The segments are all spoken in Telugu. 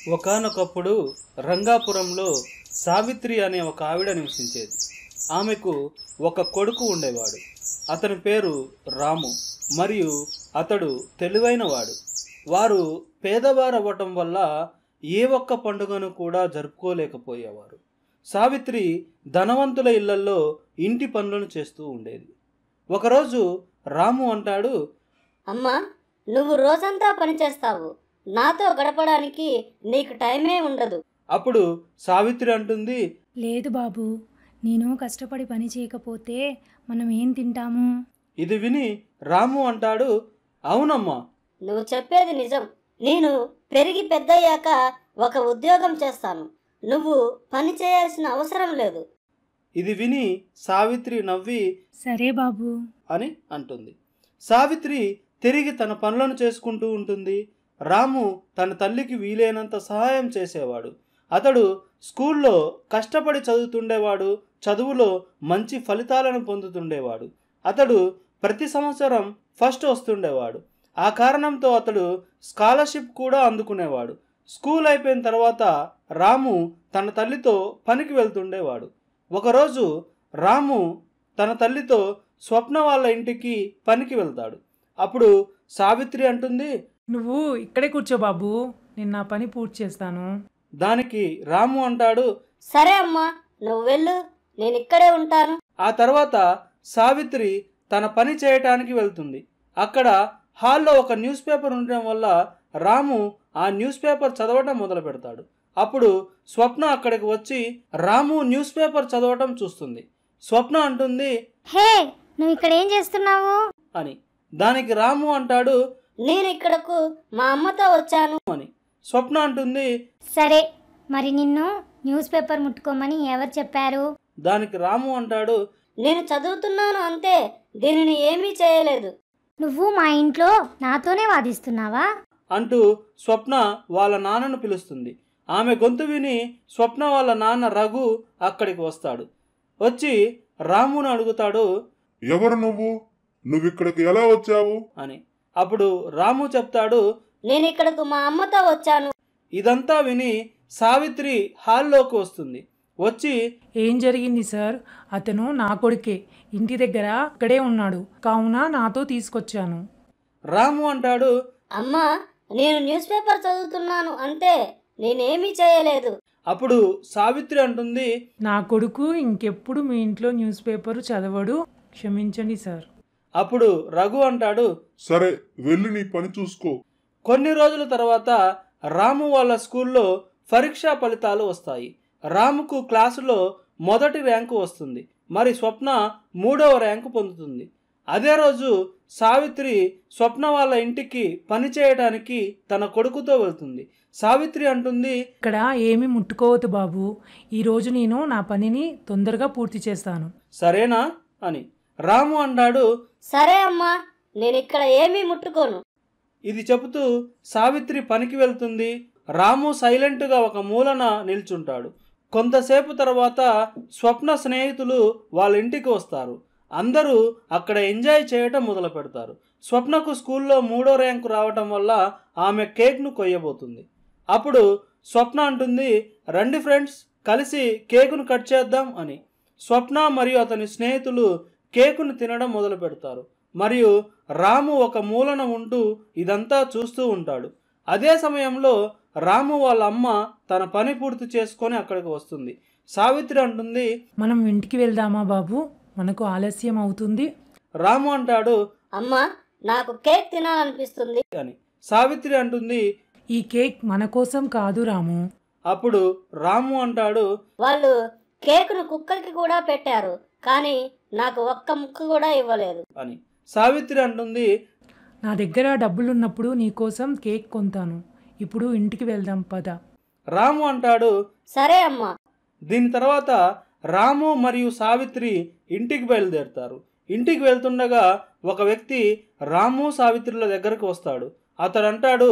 ఒకానొకప్పుడు రంగాపురంలో సావిత్రి అనే ఒక ఆవిడ నివసించేది ఆమెకు ఒక కొడుకు ఉండేవాడు అతని పేరు రాము మరియు అతడు తెలివైనవాడు వారు పేదవారు అవ్వటం వల్ల ఏ ఒక్క పండుగను కూడా జరుపుకోలేకపోయేవారు సావిత్రి ధనవంతుల ఇళ్లల్లో ఇంటి పనులను చేస్తూ ఉండేది ఒకరోజు రాము అంటాడు అమ్మా నువ్వు రోజంతా పనిచేస్తావు నాతో గడపడానికి నీకు టైమే ఉండదు అప్పుడు సావిత్రి అంటుంది లేదు బాబు నేను కష్టపడి పని చేయకపోతే మనం ఏం తింటాము ఇది విని రాము అంటాడు అవునమ్మా నువ్వు చెప్పేది నిజం నేను పెరిగి పెద్దయ్యాక ఒక ఉద్యోగం చేస్తాను నువ్వు పని చేయాల్సిన అవసరం లేదు ఇది విని సావిత్రి నవ్వి సరే బాబు అని అంటుంది సావిత్రి తిరిగి తన పనులను చేసుకుంటూ ఉంటుంది రాము తన తల్లికి వీలైనంత సహాయం చేసేవాడు అతడు స్కూల్లో కష్టపడి చదువుతుండేవాడు చదువులో మంచి ఫలితాలను పొందుతుండేవాడు అతడు ప్రతి సంవత్సరం ఫస్ట్ వస్తుండేవాడు ఆ కారణంతో అతడు స్కాలర్షిప్ కూడా అందుకునేవాడు స్కూల్ అయిపోయిన తర్వాత రాము తన తల్లితో పనికి వెళ్తుండేవాడు ఒకరోజు రాము తన తల్లితో స్వప్న వాళ్ళ ఇంటికి పనికి వెళ్తాడు అప్పుడు సావిత్రి అంటుంది నువ్వు ఇక్కడే కూర్చో బాబు నేను నా పని పూర్తి చేస్తాను దానికి రాము అంటాడు సరే అమ్మా నువ్వు వెళ్ళు నేను ఇక్కడే ఉంటాను ఆ తర్వాత సావిత్రి తన పని చేయటానికి వెళ్తుంది అక్కడ హాల్లో ఒక న్యూస్ పేపర్ ఉండడం వల్ల రాము ఆ న్యూస్ పేపర్ చదవటం మొదలు పెడతాడు అప్పుడు స్వప్న అక్కడికి వచ్చి రాము న్యూస్ పేపర్ చదవటం చూస్తుంది స్వప్న అంటుంది హే నువ్వు ఇక్కడ ఏం చేస్తున్నావు అని దానికి రాము అంటాడు నేను ఇక్కడకు మా అమ్మతో వచ్చాను అని స్వప్న అంటుంది సరే మరి నిన్ను న్యూస్ పేపర్ ముట్టుకోమని ఎవరు చెప్పారు దానికి రాము అంటాడు నేను చదువుతున్నాను అంతే దీనిని ఏమీ చేయలేదు నువ్వు మా ఇంట్లో నాతోనే వాదిస్తున్నావా అంటూ స్వప్న వాళ్ళ నాన్నను పిలుస్తుంది ఆమె గొంతు విని స్వప్న వాళ్ళ నాన్న రఘు అక్కడికి వస్తాడు వచ్చి రామును అడుగుతాడు ఎవరు నువ్వు నువ్విక్కడికి ఎలా వచ్చావు అని అప్పుడు రాము చెప్తాడు నేను ఇక్కడకు మా అమ్మతో వచ్చాను ఇదంతా విని సావిత్రి హాల్లోకి వస్తుంది వచ్చి ఏం జరిగింది సార్ అతను నా కొడుకే ఇంటి దగ్గర ఇక్కడే ఉన్నాడు కావున నాతో తీసుకొచ్చాను రాము అంటాడు అమ్మా నేను న్యూస్ పేపర్ చదువుతున్నాను అంతే నేనేమీ చేయలేదు అప్పుడు సావిత్రి అంటుంది నా కొడుకు ఇంకెప్పుడు మీ ఇంట్లో న్యూస్ పేపర్ చదవడు క్షమించండి సార్ అప్పుడు రఘు అంటాడు సరే వెళ్ళి నీ పని చూసుకో కొన్ని రోజుల తర్వాత రాము వాళ్ళ స్కూల్లో పరీక్షా ఫలితాలు వస్తాయి రాముకు క్లాసులో మొదటి ర్యాంకు వస్తుంది మరి స్వప్న మూడవ ర్యాంకు పొందుతుంది అదే రోజు సావిత్రి స్వప్న వాళ్ళ ఇంటికి పని చేయడానికి తన కొడుకుతో వెళ్తుంది సావిత్రి అంటుంది ఇక్కడ ఏమీ ముట్టుకోవద్దు బాబు ఈరోజు నేను నా పనిని తొందరగా పూర్తి చేస్తాను సరేనా అని రాము అన్నాడు సరే అమ్మా నేను ఇక్కడ ఏమీ ముట్టుకోను ఇది చెబుతూ సావిత్రి పనికి వెళ్తుంది రాము సైలెంట్గా ఒక మూలన నిల్చుంటాడు కొంతసేపు తర్వాత స్వప్న స్నేహితులు వాళ్ళ ఇంటికి వస్తారు అందరూ అక్కడ ఎంజాయ్ చేయటం మొదలు పెడతారు స్వప్నకు స్కూల్లో మూడో ర్యాంకు రావటం వల్ల ఆమె కేక్ను కొయ్యబోతుంది అప్పుడు స్వప్న అంటుంది రండి ఫ్రెండ్స్ కలిసి కేకును కట్ చేద్దాం అని స్వప్న మరియు అతని స్నేహితులు కేకును తినడం మొదలు పెడతారు మరియు రాము ఒక మూలన ఉంటూ ఇదంతా చూస్తూ ఉంటాడు అదే సమయంలో రాము వాళ్ళ అమ్మ తన పని పూర్తి చేసుకొని అక్కడికి వస్తుంది సావిత్రి అంటుంది మనం ఇంటికి వెళ్దామా బాబు మనకు ఆలస్యం అవుతుంది రాము అంటాడు అమ్మా నాకు కేక్ తినాలనిపిస్తుంది అని సావిత్రి అంటుంది ఈ కేక్ మన కోసం కాదు రాము అప్పుడు రాము అంటాడు వాళ్ళు కేకును కుక్కకి కూడా పెట్టారు కానీ నాకు ఒక్క ముక్క కూడా ఇవ్వలేదు అని సావిత్రి అంటుంది నా దగ్గర డబ్బులున్నప్పుడు నీకోసం కేక్ కొంటాను ఇప్పుడు ఇంటికి వెళ్దాం పద రాము అంటాడు సరే అమ్మా దీని తర్వాత రాము మరియు సావిత్రి ఇంటికి బయలుదేరుతారు ఇంటికి వెళ్తుండగా ఒక వ్యక్తి రాము సావిత్రుల దగ్గరకు వస్తాడు అతడు అంటాడు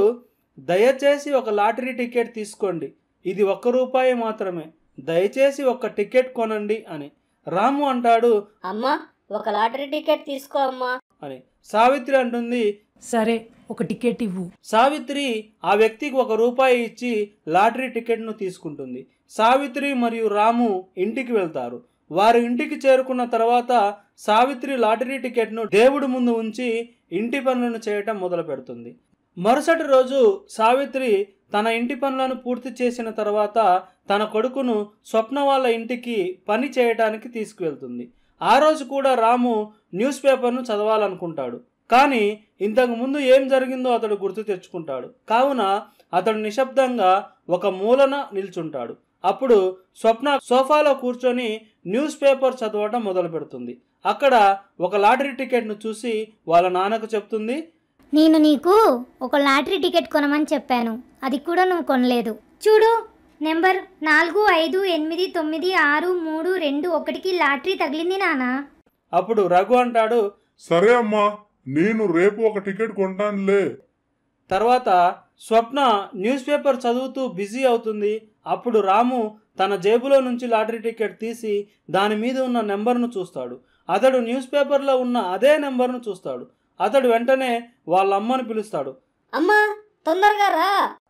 దయచేసి ఒక లాటరీ టికెట్ తీసుకోండి ఇది ఒక్క రూపాయి మాత్రమే దయచేసి ఒక టికెట్ కొనండి అని రాము అంటాడు అమ్మా ఒక లాటరీ టికెట్ తీసుకో అమ్మా అని సావిత్రి అంటుంది సరే ఒక టికెట్ ఇవ్వు సావిత్రి ఆ వ్యక్తికి ఒక రూపాయి ఇచ్చి లాటరీ టికెట్ను తీసుకుంటుంది సావిత్రి మరియు రాము ఇంటికి వెళ్తారు వారు ఇంటికి చేరుకున్న తర్వాత సావిత్రి లాటరీ టికెట్ను దేవుడి ముందు ఉంచి ఇంటి పనులను చేయటం మొదలు పెడుతుంది మరుసటి రోజు సావిత్రి తన ఇంటి పనులను పూర్తి చేసిన తర్వాత తన కొడుకును స్వప్న వాళ్ళ ఇంటికి పని చేయటానికి తీసుకువెళ్తుంది ఆ రోజు కూడా రాము న్యూస్ పేపర్ను చదవాలనుకుంటాడు కానీ ఇంతకు ముందు ఏం జరిగిందో అతడు గుర్తు తెచ్చుకుంటాడు కావున అతడు నిశ్శబ్దంగా ఒక మూలన నిల్చుంటాడు అప్పుడు స్వప్న సోఫాలో కూర్చొని న్యూస్ పేపర్ చదవటం మొదలు పెడుతుంది అక్కడ ఒక లాటరీ టికెట్ను చూసి వాళ్ళ నాన్నకు చెప్తుంది నేను నీకు ఒక లాటరీ టికెట్ కొనమని చెప్పాను అది కూడా నువ్వు కొనలేదు చూడు నెంబర్ నాలుగు ఐదు ఎనిమిది తొమ్మిది ఆరు మూడు రెండు ఒకటికి లాటరీ తగిలింది నానా అప్పుడు రఘు అంటాడు సరే అమ్మా నేను రేపు ఒక టికెట్ కొంటానులే తర్వాత స్వప్న న్యూస్ పేపర్ చదువుతూ బిజీ అవుతుంది అప్పుడు రాము తన జేబులో నుంచి లాటరీ టికెట్ తీసి దాని మీద ఉన్న నెంబర్ను చూస్తాడు అతడు న్యూస్ పేపర్లో ఉన్న అదే నెంబర్ను చూస్తాడు అతడు వెంటనే వాళ్ళ అమ్మను పిలుస్తాడు అమ్మా తొందరగా రా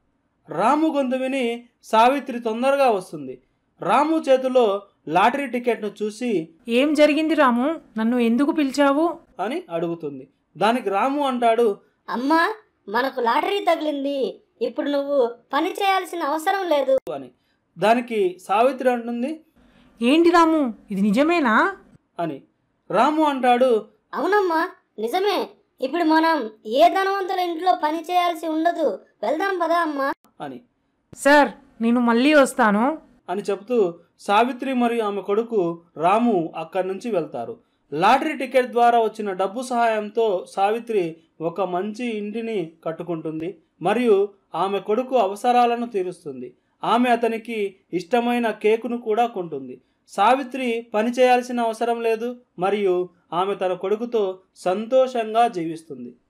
రాము గొంతు విని సావిత్రి తొందరగా వస్తుంది రాము చేతిలో లాటరీ టికెట్ను చూసి ఏం జరిగింది రాము నన్ను ఎందుకు పిలిచావు అని అడుగుతుంది దానికి రాము అంటాడు అమ్మా మనకు లాటరీ తగిలింది ఇప్పుడు నువ్వు పని చేయాల్సిన అవసరం లేదు అని దానికి సావిత్రి అంటుంది ఏంటి రాము ఇది నిజమేనా అని రాము అంటాడు అవునమ్మా నిజమే ఇప్పుడు మనం ఏ ధనవంతుల ఇంట్లో పని చేయాల్సి ఉండదు వెళ్దాం పదా అమ్మా అని సార్ నేను మళ్ళీ వస్తాను అని చెబుతూ సావిత్రి మరియు ఆమె కొడుకు రాము అక్కడి నుంచి వెళ్తారు లాటరీ టికెట్ ద్వారా వచ్చిన డబ్బు సహాయంతో సావిత్రి ఒక మంచి ఇంటిని కట్టుకుంటుంది మరియు ఆమె కొడుకు అవసరాలను తీరుస్తుంది ఆమె అతనికి ఇష్టమైన కేకును కూడా కొంటుంది సావిత్రి పని చేయాల్సిన అవసరం లేదు మరియు ఆమె తన కొడుకుతో సంతోషంగా జీవిస్తుంది